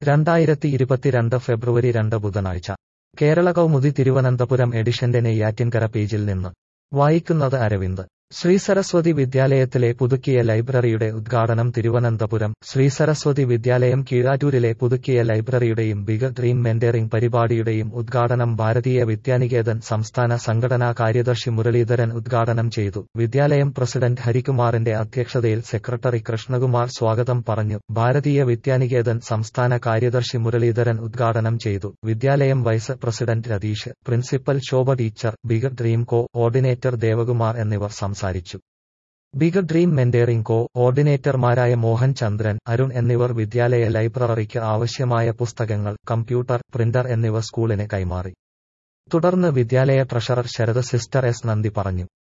രണ്ടായിരത്തി ഇരുപത്തിരണ്ട് ഫെബ്രുവരി രണ്ട് ബുധനാഴ്ച കേരള കൗമുദി തിരുവനന്തപുരം എഡിഷന്റെ നെയ്യാറ്റിൻകര പേജിൽ നിന്ന് വായിക്കുന്നത് അരവിന്ദ് ശ്രീ സരസ്വതി വിദ്യാലയത്തിലെ പുതുക്കിയ ലൈബ്രറിയുടെ ഉദ്ഘാടനം തിരുവനന്തപുരം ശ്രീ സരസ്വതി വിദ്യാലയം കീഴാറ്റൂരിലെ പുതുക്കിയ ലൈബ്രറിയുടെയും ബിഗ് ഡ്രീം മെന്ററിംഗ് പരിപാടിയുടെയും ഉദ്ഘാടനം ഭാരതീയ വിദ്യാനികേതൻ സംസ്ഥാന സംഘടനാ കാര്യദർശി മുരളീധരൻ ഉദ്ഘാടനം ചെയ്തു വിദ്യാലയം പ്രസിഡന്റ് ഹരികുമാറിന്റെ അധ്യക്ഷതയിൽ സെക്രട്ടറി കൃഷ്ണകുമാർ സ്വാഗതം പറഞ്ഞു ഭാരതീയ വിദ്യാനികേതൻ സംസ്ഥാന കാര്യദർശി മുരളീധരൻ ഉദ്ഘാടനം ചെയ്തു വിദ്യാലയം vice president Ratheesh principal Shobha teacher big dream coordinator Devakumar എന്നിവർ സംസാരിച്ചു ബിഗ് ഡ്രീം മെന്ററിംഗ് കോ ഓർഡിനേറ്റർമാരായ മോഹൻ ചന്ദ്രൻ അരുൺ എന്നിവർ വിദ്യാലയ ലൈബ്രറിക്ക് ആവശ്യമായ പുസ്തകങ്ങൾ കമ്പ്യൂട്ടർ പ്രിന്റർ എന്നിവ സ്കൂളിന് കൈമാറി തുടർന്ന് വിദ്യാലയ ട്രഷറർ ശരത് സിസ്റ്റർ എസ് നന്ദി പറഞ്ഞു